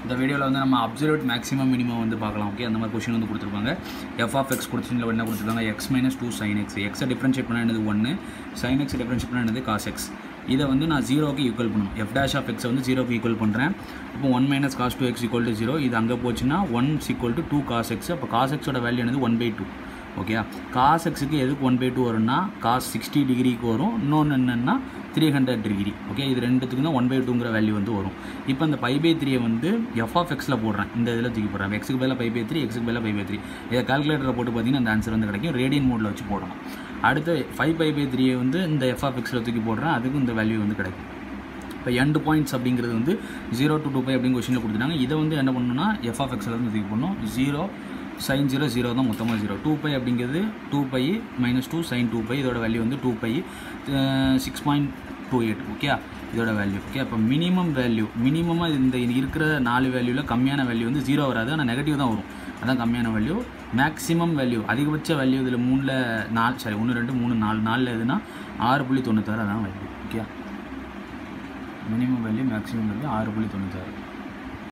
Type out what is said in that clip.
இந்த வீடியோவில் வந்து நம்ம அப்சல்யூட் மேக்ஸிமம் மினிமம் வந்து பார்க்கலாம் ஓகே அந்த மாதிரி கொஷின் வந்து கொடுத்துருப்பாங்க எஃப் ஆஃப் எக்ஸ் கொடுத்துருங்க என்ன கொடுத்துருக்காங்க X minus two sine X எக்ஸை டிஃப்ரென்ஷியேட் பண்ண என்னது ஒன்று சைன் எக்ஸ் டிஃப்ரென்ஷியேட் பண்ண என்னது காஸ் எக்ஸ் இதை வந்து நான் ஜீரோக்கு ஈக்குவல் பண்ணணும் எஃப் டேஷ் ஆஃப் எக்ஸை வந்து ஜீரோக்கு ஈக்குவல் பண்ணுறேன் இப்போ one minus cos two X equal to zero இது அங்கே போச்சுன்னா one equal to two cos X அப்போ காஸ் எக்ஸோட வேல்யூ என்னது ஒன் பை டூ ஓகேயா காஸ் எக்ஸுக்கு எதுக்கு ஒன் பை டூ வரும்னா காஸ் சிக்ஸ்டி டிகிரிக்கு வரும் இன்னொன்று என்னென்னா த்ரீ ஹண்ட்ரட் டிகிரி ஓகே இது ரெண்டுத்துக்கு தான் ஒன் பை டூங்கிற வேல்யூ வந்து வரும் இப்போ இந்த பை பை த்ரீயை வந்து எஃப் ஆஃப் எக்ஸில் போடுறேன் இந்த இதில் தூக்கி போடுறேன் எக்ஸுக்கு பதிலாக பை பை த்ரீ எக்ஸுக்கு பதிலாக பை பை த்ரீ இதை கால்குலேட்டரை போட்டு பார்த்தீங்கன்னா அந்த ஆன்சர் வந்து கிடைக்கும் ரேடியன் மோடில் வச்சு போடணும் அடுத்து ஃபைவ் பை பை த்ரீயை வந்து இந்த எஃப் ஆஃப் எக்ஸில் தூக்கி போடுறேன் அதுக்கு இந்த வேல்யூ வந்து கிடைக்கும் இப்போ எண்டு பாயிண்ட்ஸ் அப்படிங்கிறது வந்து ஜீரோ டு டூ பை அப்படிங்கிற கொஷனில் கொடுத்துட்டாங்க இதை வந்து என்ன பண்ணணும்னா எஃப் ஆஃப் எக்ஸில் வந்து தூக்கி போடணும் ஜீரோ சைன் ஜீரோ ஜீரோ தான் மொத்தமாக ஜீரோ டூ பை அப்படிங்கிறது two pi minus two sine two pi இதோட வேல்யூ வந்து two pi six point two eight okay இதோட வேல்யூ ஓகே அப்போ மினிமம் வேல்யூ மினிமமாக இந்த இருக்கிற நாலு வேல்யூவில் கம்மியான வேல்யூ வந்து ஜீரோ வராது ஆனால் நெகட்டிவ் தான் வரும் அதான் கம்மியான வேல்யூ மேக்ஸிமம் வேல்யூ அதிகபட்ச வேல்யூ இதில் மூணில் நாலு சாரி ஒன்று ரெண்டு மூணு நாலு நாலில் எதுனா ஆறு புள்ளி தொண்ணூத்தாறு அதான் value okay minimum value maximum value ஆறு புள்ளி தொண்ணூத்தாறு